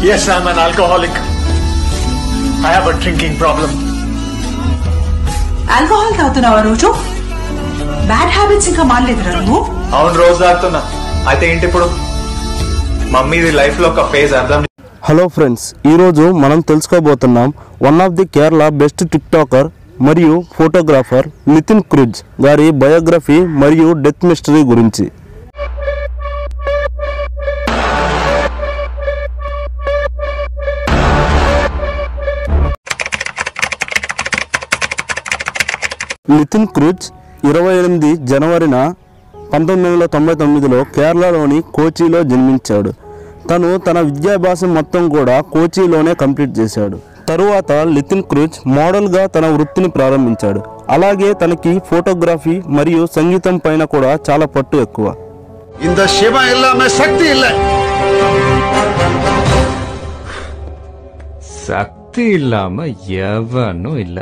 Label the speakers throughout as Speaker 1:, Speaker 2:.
Speaker 1: Yes, I'm an alcoholic. I have a drinking problem.
Speaker 2: Alcohol తాగుతున్నావా రోజు bad habits ఇంకా మానలేదురా నువ్వు
Speaker 1: అవును రోజు తాగుతున్నా అయితే ఏంటి ఇప్పుడు మమ్మీది లైఫ్ లో ఒక ఫేజ్ అర్థం
Speaker 3: హలో ఫ్రెండ్స్ ఈరోజు మనం తెలుసుకోబోతున్నాం one of the Kerala best TikToker మరియు ఫోటోగ్రాఫర్ నితిన్ క్రూజ్ గారి బయోగ్రఫీ మరియు డెత్ మిస్టరీ గురించి నితిన్ క్రూజ్ ఇరవై ఎనిమిది జనవరిన పంతొమ్మిది వందల తొంభై తొమ్మిదిలో కేరళలోని కోచిలో జన్మించాడు తను తన విద్యాభ్యాసం మొత్తం కూడా కోచిలోనే కంప్లీట్ చేశాడు తరువాత నితిన్ క్రూజ్ మోడల్గా తన వృత్తిని ప్రారంభించాడు అలాగే తనకి ఫోటోగ్రఫీ మరియు సంగీతం పైన కూడా చాలా పట్టు ఎక్కువ
Speaker 4: இந்த சிவம் இல்லாம சக்தி இல்லை
Speaker 5: சக்தி இல்லாம எவனும் இல்ல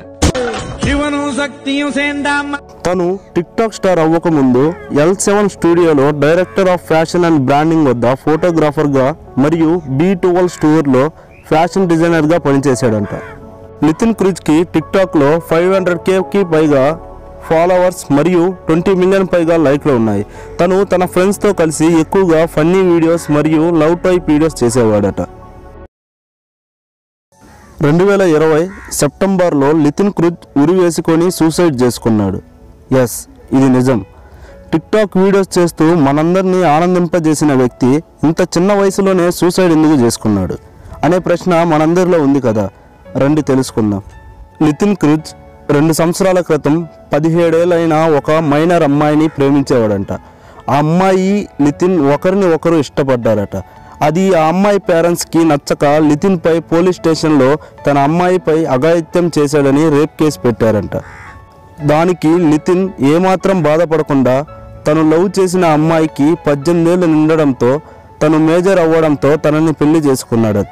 Speaker 3: తను టిక్ టాక్ స్టార్ అవ్వకముందు ఎల్ సెవెన్ స్టూడియోలో director of fashion and branding వద్ద ఫోటోగ్రాఫర్గా మరియు బీ ట్వెల్వ్ స్టోర్లో ఫ్యాషన్ డిజైనర్గా పనిచేశాడంట నితిన్ క్రిజ్కి టిక్ టాక్లో ఫైవ్ హండ్రెడ్ కేకి పైగా ఫాలోవర్స్ మరియు ట్వంటీ మిలియన్ పైగా లైక్లు ఉన్నాయి తను తన ఫ్రెండ్స్తో కలిసి ఎక్కువగా ఫన్నీ వీడియోస్ మరియు లవ్ టైప్ వీడియోస్ చేసేవాడట రెండు వేల ఇరవై సెప్టెంబర్లో నితిన్ క్రూజ్ ఉరి వేసుకొని సూసైడ్ చేసుకున్నాడు ఎస్ ఇది నిజం టిక్ టాక్ వీడియోస్ చేస్తూ మనందరినీ ఆనందింపజేసిన వ్యక్తి ఇంత చిన్న వయసులోనే సూసైడ్ ఎందుకు చేసుకున్నాడు అనే ప్రశ్న మనందరిలో ఉంది కదా రండి తెలుసుకుందాం నితిన్ క్రూజ్ రెండు సంవత్సరాల క్రితం పదిహేడేళ్ళైన ఒక మైనర్ అమ్మాయిని ప్రేమించేవాడంట ఆ అమ్మాయి నితిన్ ఒకరిని ఒకరు ఇష్టపడ్డారట అది ఆ అమ్మాయి పేరెంట్స్కి నచ్చక నితిన్పై పోలీస్ స్టేషన్లో తన అమ్మాయిపై అఘాయిత్యం చేశాడని రేప్ కేసు పెట్టారంట దానికి నితిన్ ఏమాత్రం బాధపడకుండా తను లవ్ చేసిన అమ్మాయికి పద్దెనిమిదేళ్ళు నిండడంతో తను మేజర్ అవ్వడంతో తనని పెళ్లి చేసుకున్నాడట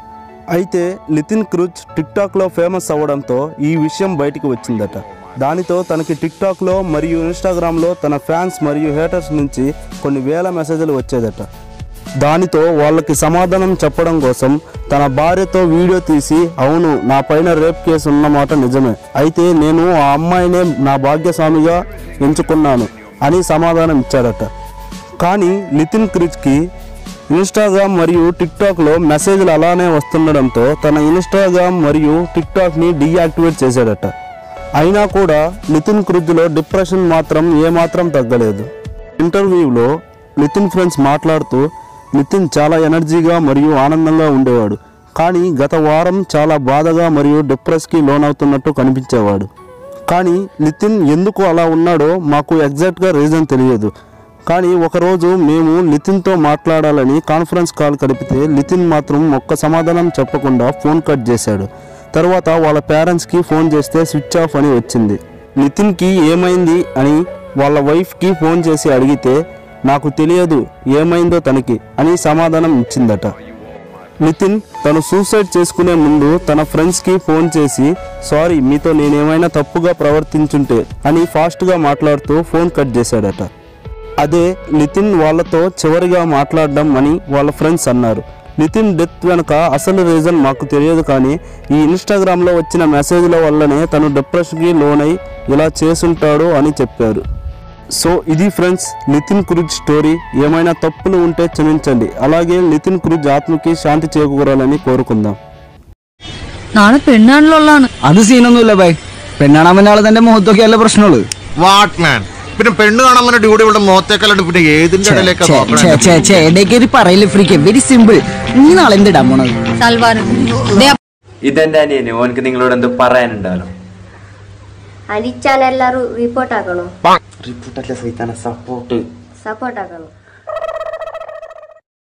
Speaker 3: అయితే నితిన్ క్రూజ్ టిక్ టాక్లో ఫేమస్ అవ్వడంతో ఈ విషయం బయటికి వచ్చిందట దానితో తనకి టిక్ టాక్లో మరియు ఇన్స్టాగ్రామ్లో తన ఫ్యాన్స్ మరియు హేటర్స్ నుంచి కొన్ని వేల మెసేజ్లు వచ్చేదట దానితో వాళ్ళకి సమాధానం చెప్పడం కోసం తన భార్యతో వీడియో తీసి అవును నా పైన రేప్ కేసు ఉన్నమాట నిజమే అయితే నేను ఆ అమ్మాయినే నా భాగ్యస్వామిగా ఎంచుకున్నాను అని సమాధానం ఇచ్చాడట కానీ నితిన్ క్రిజ్కి ఇన్స్టాగ్రామ్ మరియు టిక్ టాక్లో మెసేజ్లు అలానే వస్తుండడంతో తన ఇన్స్టాగ్రామ్ మరియు టిక్ టాక్ని డీయాక్టివేట్ చేశాడట అయినా కూడా నితిన్ క్రిజ్లో డిప్రెషన్ మాత్రం ఏమాత్రం తగ్గలేదు ఇంటర్వ్యూలో నితిన్ ఫ్రెండ్స్ మాట్లాడుతూ నితిన్ చాలా ఎనర్జీగా మరియు ఆనందంగా ఉండేవాడు కానీ గత వారం చాలా బాధగా మరియు డిప్రెస్కి లోనవుతున్నట్టు కనిపించేవాడు కానీ నితిన్ ఎందుకు అలా ఉన్నాడో మాకు ఎగ్జాక్ట్గా రీజన్ తెలియదు కానీ ఒకరోజు మేము నితిన్తో మాట్లాడాలని కాన్ఫరెన్స్ కాల్ గడిపితే నితిన్ మాత్రం ఒక్క సమాధానం చెప్పకుండా ఫోన్ కట్ చేశాడు తర్వాత వాళ్ళ పేరెంట్స్కి ఫోన్ చేస్తే స్విచ్ ఆఫ్ అని వచ్చింది నితిన్కి ఏమైంది అని వాళ్ళ వైఫ్కి ఫోన్ చేసి అడిగితే నాకు తెలియదు ఏమైందో తనకి అని సమాధానం ఇచ్చిందట నితిన్ తను సూసైడ్ చేసుకునే ముందు తన ఫ్రెండ్స్కి ఫోన్ చేసి సారీ మీతో నేనేమైనా తప్పుగా ప్రవర్తించుంటే అని ఫాస్ట్గా మాట్లాడుతూ ఫోన్ కట్ చేశాడట అదే నితిన్ వాళ్ళతో చివరిగా మాట్లాడడం అని వాళ్ళ ఫ్రెండ్స్ అన్నారు నితిన్ డెత్ వెనుక అసలు రీజన్ మాకు తెలియదు కానీ ఈ ఇన్స్టాగ్రామ్లో వచ్చిన మెసేజ్ల వల్లనే తను డిప్రెషన్కి లోనై ఇలా చేసుంటాడు అని చెప్పారు సో ఇది ఫ్రెండ్స్ నితిన్ క్రూజ్ స్టోరీ ఏమైనా తప్పులు ఉంటే క్షమించండి అలాగే నితిన్ క్రూజ్ ఆత్మకి శాంతి చేకూరాలని കോരുకుందాം
Speaker 6: നാളെ പെണ്ണാണിലുള്ളതാണ്
Speaker 7: അത് സീനൊന്നുമില്ല ബൈ പെണ്ണാണാൻ പിന്നെ ആളെ തന്റെ മുഖത്തൊക്കെ അല്ല പ്രശ്നമുള്ളൂ
Speaker 4: വാട്ട് മാൻ പിന്നെ പെണ്ണ് കാണാൻ വന്ന ഡ്യൂട്ടി ഇവിടെ മുഖത്തേക്കല്ലാണ്ട് പിന്നെ ഏതിന്റെ ഇടയിലേക്കാ നോക്കണേ
Speaker 7: ഇടയ്ക്ക് പറയില്ല ഫ്രീക്ക് വെരി സിമ്പിൾ നീ നാളെ എന്തിടാൻ പോണത്
Speaker 6: സൽവാർ ദേ
Speaker 8: ഇതെന്റെ അനിയന് ഓനക്ക് നിങ്ങളോട് എന്തോ പറയാനുണ്ടാലോ
Speaker 9: അടിച്ചാൽ എല്ലാരും റിപ്പോർട്ട് ആക്കണോ
Speaker 8: റിപ്പോർട്ടല്ല സൈത്താന സപ്പോർട്ട്
Speaker 9: സപ്പോർട്ട് ആക്കണം